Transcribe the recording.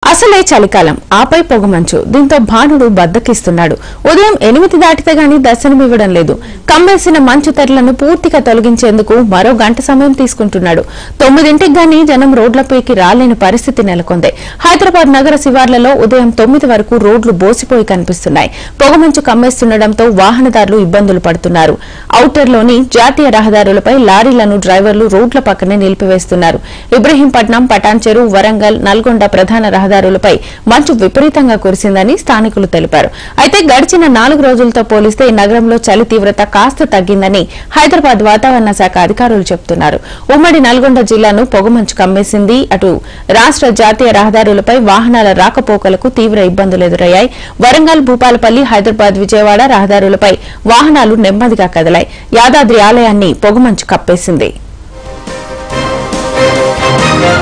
అసలే చలికాలం ఆపై పొగమంచు దీంతో భానుడు బద్దకిస్తున్నాడు ఉదయం ఎనిమిది దాటితే గాని దర్శనమివ్వడం లేదు కమ్మేసిన మంచు తెరలను పూర్తిగా తొలగించేందుకు మరో గంట సమయం తీసుకుంటున్నాడు తొమ్మిదింటికి గాని జనం రోడ్లపైకి రాలేని పరిస్థితి నెలకొంది హైదరాబాద్ నగర శివార్లలో ఉదయం తొమ్మిది వరకు రోడ్లు బోసిపోయి కనిపిస్తున్నాయి పొగమంచు కమ్మేస్తుండటంతో వాహనదారులు ఇబ్బందులు పడుతున్నారు ఔటర్లోని జాతీయ రహదారులపై లారీలను డ్రైవర్లు రోడ్ల పక్కనే నిలిపివేస్తున్నారు ఇబ్రహీంపట్నం పటాన్చెరు వరంగల్ నల్గొండ ప్రధాన రహదారులపై మంచు విపరీతంగా కురిసిందని స్థానికులు తెలిపారు అయితే గడిచిన నాలుగు రోజులతో పోలిస్తే ఈ నగరంలో చలి తీవ్రత కాస్త తగ్గిందని హైదరాబాద్ వాతావరణ శాఖ అధికారులు చెబుతున్నారు ఉమ్మడి నల్గొండ జిల్లాను పొగమంచు కమ్మేసింది అటు రాష్ట్ర జాతీయ రహదారులపై వాహనాల రాకపోకలకు తీవ్ర ఇబ్బందులు ఎదురయ్యాయి వరంగల్ భూపాలపల్లి హైదరాబాద్ విజయవాడ రహదారులపై వాహనాలు నెమ్మదిగా కదిలాయి యాదాద్రి ఆలయాన్ని పొగమంచు కప్పేసింది